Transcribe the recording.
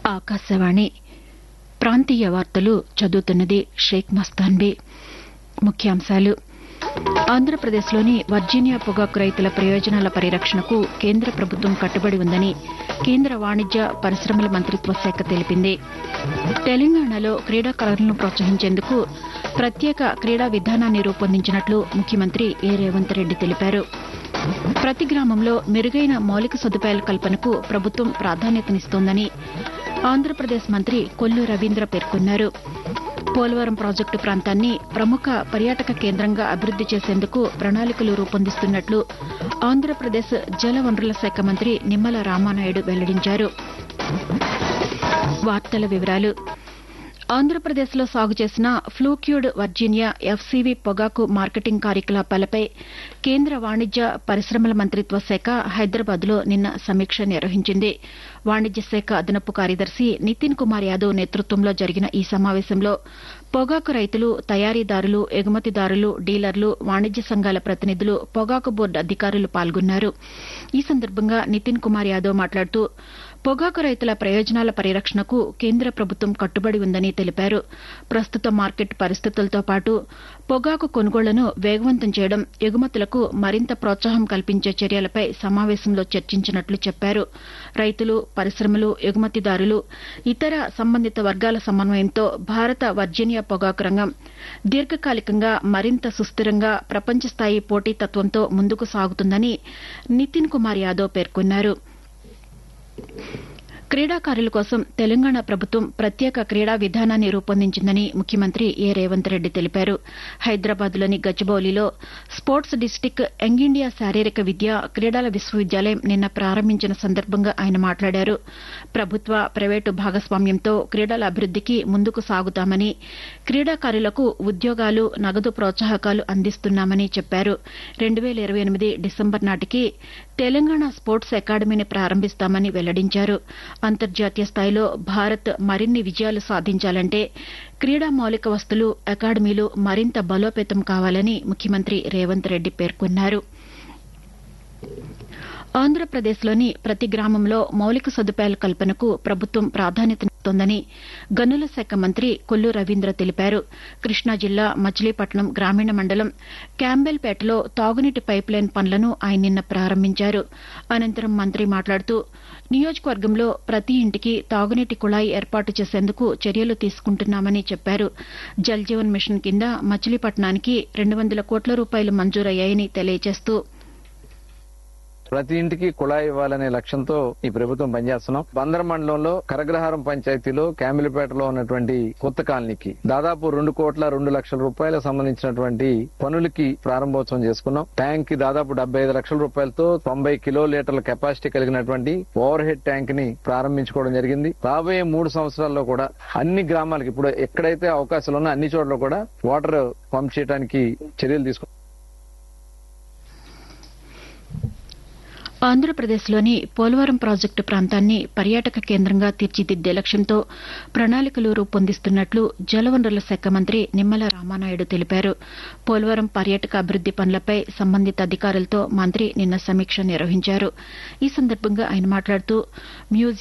ఆకాశవాణి ప్రాంతీయ వార్తలు చదువుతున్నది షేక్ మస్తాన్బీ ముఖ్యాంశాలు ఆంధ్రప్రదేశ్లోని వర్జీనియా పొగాకు రైతుల ప్రయోజనాల పరిరక్షణకు కేంద్ర ప్రభుత్వం కట్టుబడి ఉందని కేంద్ర వాణిజ్య పరిశ్రమల మంత్రిత్వ శాఖ తెలిపింది తెలంగాణలో క్రీడాకారులను ప్రోత్సహించేందుకు ప్రత్యేక క్రీడా విధానాన్ని రూపొందించినట్లు ముఖ్యమంత్రి ఏ రేవంత్ రెడ్డి తెలిపారు ప్రతి గ్రామంలో మెరుగైన మౌలిక సదుపాయాల కల్పనకు ప్రభుత్వం ప్రాధాన్యతనిస్తోందని ఆంధ్రప్రదేశ్ మంత్రి కొల్లు రవీంద్ర పేర్కొన్నారు పోలవరం ప్రాజెక్టు ప్రాంతాన్ని ప్రముఖ పర్యాటక కేంద్రంగా అభివృద్ది చేసేందుకు ప్రణాళికలు రూపొందిస్తున్నట్లు ఆంధ్రప్రదేశ్ జలవనరుల శాఖ మంత్రి నిమ్మల రామానాయుడు వెల్లడించారు వార్తల వివరాలు ఆంధ్రప్రదేశ్లో సాగు చేసిన ఫ్లూక్యూడ్ వర్జీనియా ఎఫ్సీవీ పొగాకు మార్కెటింగ్ కార్యకలాపాలపై కేంద్ర వాణిజ్య పరిశ్రమల మంత్రిత్వ శాఖ హైదరాబాద్లో నిన్న సమీక్ష నిర్వహించింది వాణిజ్య శాఖ అదనపు కార్యదర్శి నితిన్ కుమార్ యాదవ్ నేతృత్వంలో జరిగిన ఈ సమావేశంలో పొగాకు రైతులు తయారీదారులు ఎగుమతిదారులు డీలర్లు వాణిజ్య సంఘాల ప్రతినిధులు పొగాకు బోర్డు అధికారులు పాల్గొన్నారు ఈ సందర్భంగా నితిన్ కుమార్ యాదవ్ మాట్లాడుతూ పొగాకు రైతుల ప్రయోజనాల పరిరక్షణకు కేంద్ర ప్రభుత్వం కట్టుబడి ఉందని తెలిపారు ప్రస్తుత మార్కెట్ పరిస్థితులతో పాటు పొగాకు కొనుగోళ్లను వేగవంతం చేయడం ఎగుమతులకు మరింత ప్రోత్సాహం కల్పించే చర్యలపై సమావేశంలో చర్చించినట్లు చెప్పారు రైతులు పరిశ్రమలు ఎగుమతిదారులు ఇతర సంబంధిత వర్గాల సమన్వయంతో భారత వర్జీనియా పొగాకు రంగం దీర్ఘకాలికంగా మరింత సుస్థిరంగా ప్రపంచ స్థాయి పోటీతత్వంతో ముందుకు సాగుతుందని నితిన్ కుమార్ యాదవ్ పేర్కొన్నారు క్రీడాకారుల కోసం తెలంగాణ ప్రభుత్వం ప్రత్యేక క్రీడా విధానాన్ని రూపొందించిందని ముఖ్యమంత్రి ఏ రేవంత్ రెడ్డి తెలిపారు హైదరాబాద్లోని గచ్చిబౌలిలో స్పోర్ట్స్ డిస్టిక్ యంగ్ ఇండియా శారీరక విద్య క్రీడల విశ్వవిద్యాలయం నిన్న ప్రారంభించిన సందర్భంగా ఆయన మాట్లాడారు ప్రభుత్వ ప్రైవేటు భాగస్వామ్యంతో క్రీడల అభివృద్దికి ముందుకు సాగుతామని క్రీడాకారులకు ఉద్యోగాలు నగదు ప్రోత్సాహకాలు అందిస్తున్నామని చెప్పారు రెండు వేల ఇరవై ఎనిమిది డిసెంబర్ నాటికి తెలంగాణ స్పోర్ట్స్ అకాడమీని ప్రారంభిస్తామని వెల్లడించారు అంతర్జాతీయ స్థాయిలో భారత్ మరిన్ని విజయాలు సాధించాలంటే క్రీడా మౌలిక వస్తులు అకాడమీలు మరింత బలోపేతం కావాలని ముఖ్యమంత్రి రేవంత్ రెడ్డి పేర్కొన్నారు ఆంధ్రప్రదేశ్లోని ప్రతి గ్రామంలో మౌలిక సదుపాయాల కల్పనకు ప్రభుత్వం ప్రాధాన్యతనిస్తోందని గనుల శాఖ మంత్రి కొల్లు రవీంద్ర తెలిపారు కృష్ణా జిల్లా మచిలీపట్నం గ్రామీణ మండలం క్యాంబెల్పేటలో తాగునీటి పైప్లైన్ పనులను ఆయన నిన్న ప్రారంభించారు అనంతరం మంత్రి మాట్లాడుతూ నియోజకవర్గంలో ప్రతి ఇంటికి తాగునీటి కుళాయి ఏర్పాటు చేసేందుకు చర్యలు తీసుకుంటున్నామని చెప్పారు జల్ జీవన్ మిషన్ కింద మచిలీపట్నానికి రెండు వందల కోట్ల రూపాయలు మంజూరయ్యాయని తెలియజేస్తూ ప్రతి ఇంటికి కుళాయి ఇవ్వాలనే లక్ష్యంతో ఈ ప్రభుత్వం పనిచేస్తున్నాం బందర్ మండలంలో కరగ్రహారం పంచాయతీలో క్యామిలిపేటలో ఉన్నటువంటి కొత్త కాలనీకి దాదాపు రెండు కోట్ల రెండు లక్షల రూపాయలకు సంబంధించినటువంటి పనులకి ప్రారంభోత్సవం చేసుకున్నాం ట్యాంక్ కి దాదాపు డెబ్బై ఐదు లక్షల రూపాయలతో తొంభై కిలో లీటర్ల కెపాసిటీ కలిగినటువంటి ఓవర్ హెడ్ ట్యాంక్ ని ప్రారంభించుకోవడం జరిగింది రాబోయే మూడు సంవత్సరాల్లో కూడా అన్ని గ్రామాలకి ఇప్పుడు ఎక్కడైతే అవకాశాలు ఉన్నా అన్ని చోట్ల కూడా వాటర్ పంప్ చేయడానికి చర్యలు తీసుకుంటాం ఆంధ్రప్రదేశ్లోని పోలవరం ప్రాజెక్టు ప్రాంతాన్ని పర్యాటక కేంద్రంగా తీర్చిదిద్దే లక్ష్యంతో ప్రణాళికలు రూపొందిస్తున్నట్లు జలవనరుల శాఖ మంత్రి నిమ్మల రామానాయుడు తెలిపారు పోలవరం పర్యాటక అభివృద్ది పనులపై సంబంధిత అధికారులతో మంత్రి నిన్న సమీక్ష నిర్వహించారు ఈ సందర్భంగా ఆయన మాట్లాడుతూ మ్యూజియం